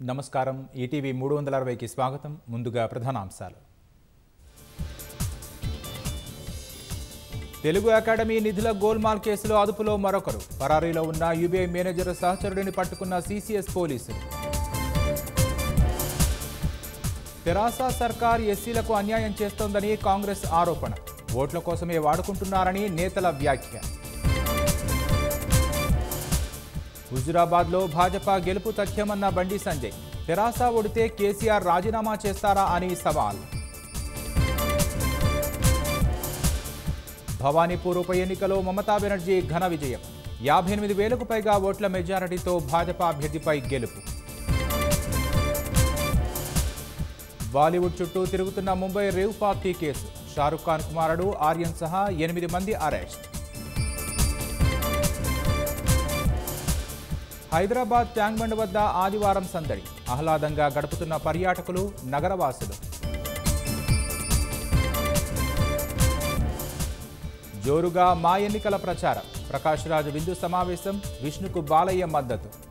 నమస్కారం ఈటీవీ మూడు వందల అరవైకి స్వాగతం ముందుగా ప్రధానాంశాలు తెలుగు అకాడమీ నిధుల గోల్మాల్ కేసులో అదుపులో మరొకరు పరారీలో ఉన్న యూబీఐ మేనేజర్ సహచరుడిని పట్టుకున్న సీసీఎస్ పోలీసులు తెరాస సర్కార్ ఎస్సీలకు అన్యాయం చేస్తోందని కాంగ్రెస్ ఆరోపణ ఓట్ల కోసమే వాడుకుంటున్నారని నేతల వ్యాఖ్య హుజురాబాద్లో భాజపా గెలుపు తథ్యమన్న బండి సంజయ్ తెరాస ఓడితే కేసీఆర్ రాజీనామా చేస్తారా అని సవాల్ భవానీపూర్ ఉప ఎన్నికలో మమతా బెనర్జీ ఘన విజయం యాభై ఎనిమిది వేలకు పైగా ఓట్ల మెజారిటీతో భాజపా అభ్యర్థిపై గెలుపు బాలీవుడ్ చుట్టూ తిరుగుతున్న Mumbai rave party case Shahrukh Khan కుమారుడు ఆర్యన్ సహా ఎనిమిది మంది అరెస్ట్ హైదరాబాద్ ట్యాంక్ బండ్ వద్ద ఆదివారం సందడి ఆహ్లాదంగా గడుపుతున్న పర్యాటకులు నగరవాసులు జోరుగా మా ఎన్నికల ప్రచారం ప్రకాష్ రాజ్ విందు సమావేశం విష్ణుకు బాలయ్య మద్దతు